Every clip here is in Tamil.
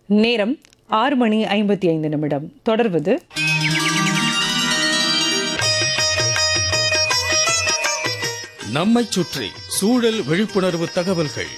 நேரம் ஆறு மணி ஐம்பத்தி ஐந்து நிமிடம் தொடர்வது நம்மைச் சுற்றி சூழல் விழிப்புணர்வு தகவல்கள்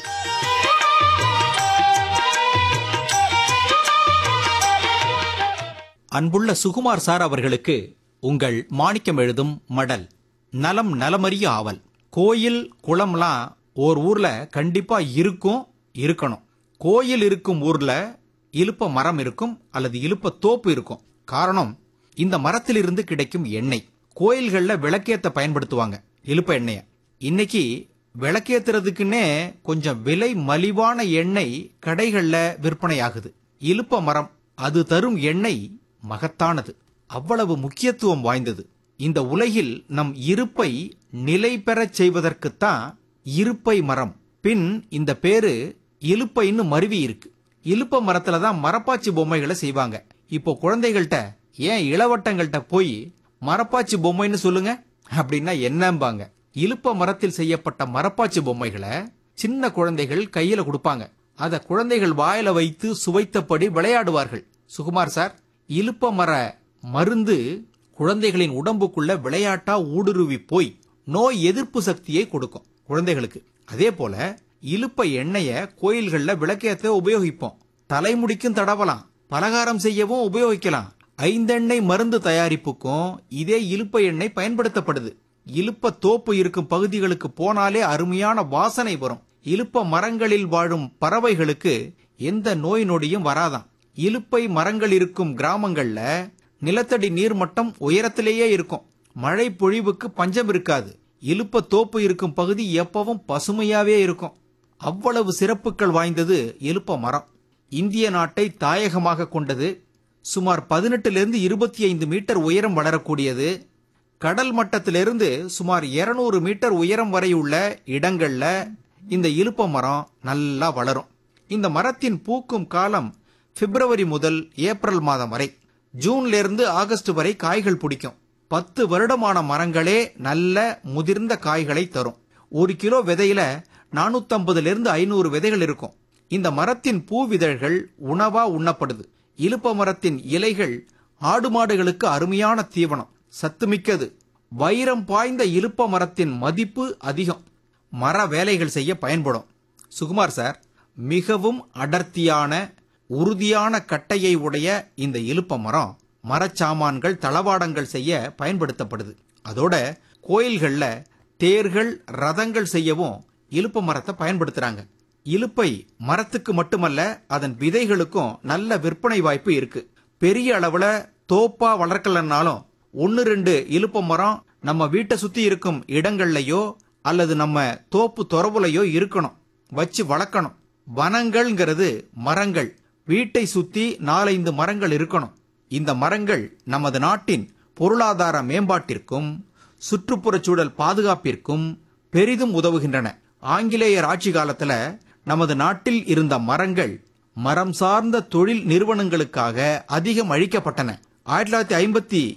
அன்புள்ள சுகுமார் சார் அவர்களுக்கு உங்கள் மாணிக்கம் எழுதும் மடல் நலம் நலமறிய ஆவல் கோயில் குளம்லாம் ஓர் ஊர்ல கண்டிப்பா இருக்கும் இருக்கணும் கோயில் இருக்கும் ஊர்ல இலுப்ப மரம் இருக்கும் அல்லது இலுப்ப தோப்பு இருக்கும் காரணம் இந்த மரத்திலிருந்து கிடைக்கும் எண்ணெய் கோயில்கள்ல விளக்கேத்த பயன்படுத்துவாங்க இலுப்ப எண்ணெய இன்னைக்கு விளக்கேத்துறதுக்குன்னே கொஞ்சம் விலை மலிவான எண்ணெய் கடைகள்ல விற்பனையாகுது இலுப்ப மரம் அது தரும் எண்ணெய் மகத்தானது அவ்வளவு முக்கியத்துவம் வாய்ந்தது இந்த உலகில் நம் இருப்பை நிலை பெறச் செய்வதற்குத்தான் இருப்பை மரம் பின் இந்த பேரு இலுப்பைன்னு மருவி இருக்கு இலுப்ப மரத்துல தான் மரப்பாச்சி பொம்மைகளை செய்வாங்க இப்போ குழந்தைகள்கிட்ட ஏன் இளவட்டங்கள்கிட்ட போய் மரப்பாச்சி பொம்மைன்னு சொல்லுங்க அப்படின்னா என்னம்பாங்க இலுப்ப மரத்தில் செய்யப்பட்ட மரப்பாச்சி பொம்மைகளை சின்ன குழந்தைகள் கையில கொடுப்பாங்க அத குழந்தைகள் வாயில வைத்து சுவைத்தபடி விளையாடுவார்கள் சுகுமார் சார் இலுப்ப மர மருந்து குழந்தைகளின் உடம்புக்குள்ள விளையாட்டா ஊடுருவி போய் நோய் எதிர்ப்பு சக்தியை கொடுக்கும் குழந்தைகளுக்கு அதே போல இலுப்ப எண்ணெய கோயில்கள்ல விளக்கேத்த உபயோகிப்போம் தலைமுடிக்கும் தடவலாம் பலகாரம் செய்யவும் உபயோகிக்கலாம் ஐந்தெண்ணெய் மருந்து தயாரிப்புக்கும் இதே இலுப்ப எண்ணெய் பயன்படுத்தப்படுது இலுப்ப தோப்பு இருக்கும் பகுதிகளுக்கு போனாலே அருமையான வாசனை வரும் இலுப்ப மரங்களில் வாழும் பறவைகளுக்கு எந்த நோய் நொடியும் வராதாம் இலுப்பை மரங்கள் இருக்கும் கிராமங்கள்ல நிலத்தடி நீர்மட்டம் உயரத்திலேயே இருக்கும் மழை பொழிவுக்கு பஞ்சம் இருக்காது இலுப்ப தோப்பு இருக்கும் பகுதி எப்பவும் பசுமையாவே இருக்கும் அவ்வளவு சிறப்புகள் வாய்ந்தது இலுப்ப மரம் இந்திய நாட்டை தாயகமாக கொண்டது சுமார் பதினெட்டிலிருந்து இருபத்தி ஐந்து மீட்டர் உயரம் வளரக்கூடியது கடல் மட்டத்திலிருந்து சுமார் 200 மீட்டர் உயரம் வரை உள்ள இடங்கள்ல இந்த இலுப்ப மரம் நல்லா வளரும் இந்த மரத்தின் பூக்கும் காலம் பிப்ரவரி முதல் ஏப்ரல் மாதம் வரை ஜூன்ல இருந்து ஆகஸ்ட் வரை காய்கள் பிடிக்கும் பத்து வருடமான மரங்களே நல்ல முதிர்ந்த காய்களை தரும் ஒரு கிலோ விதையில 450 இருந்து ஐநூறு விதைகள் இருக்கும் இந்த மரத்தின் பூவிதழ்கள் உணவா உண்ணப்படுது இலுப்ப மரத்தின் இலைகள் ஆடு மாடுகளுக்கு அருமையான தீவனம் சத்துமிக்கது வைரம் பாய்ந்த இலுப்ப மரத்தின் மதிப்பு அதிகம் மர வேலைகள் செய்ய பயன்படும் சுகுமார் சார் மிகவும் அடர்த்தியான உறுதியான கட்டையை உடைய இந்த இலுப்ப மரம் மரச்சாமான்கள் தளவாடங்கள் செய்ய பயன்படுத்தப்படுது அதோட கோயில்கள்ல தேர்கள் ரதங்கள் செய்யவும் இலுப்ப மரத்தை பயன்படுத்துறாங்க இலுப்பை மரத்துக்கு மட்டுமல்ல அதன் விதைகளுக்கும் நல்ல விற்பனை வாய்ப்பு இருக்கு பெரிய அளவுல தோப்பா வளர்க்கலன்னாலும் ஒன்னு ரெண்டு இலுப்ப மரம் நம்ம வீட்டை சுத்தி இருக்கும் இடங்கள்லயோ அல்லது நம்ம தோப்பு துறவுலையோ இருக்கணும் வச்சு வளர்க்கணும் வனங்கள்ங்கிறது மரங்கள் வீட்டை சுத்தி நாலைந்து மரங்கள் இருக்கணும் இந்த மரங்கள் நமது நாட்டின் பொருளாதார மேம்பாட்டிற்கும் சுற்றுப்புறச் சூழல் பாதுகாப்பிற்கும் பெரிதும் உதவுகின்றன ஆங்கிலேயர் ஆட்சி காலத்துல நமது நாட்டில் இருந்த மரங்கள் மரம் சார்ந்த தொழில் நிறுவனங்களுக்காக அதிகம் அழிக்கப்பட்டன ஆயிரத்தி தொள்ளாயிரத்தி ஐம்பத்தி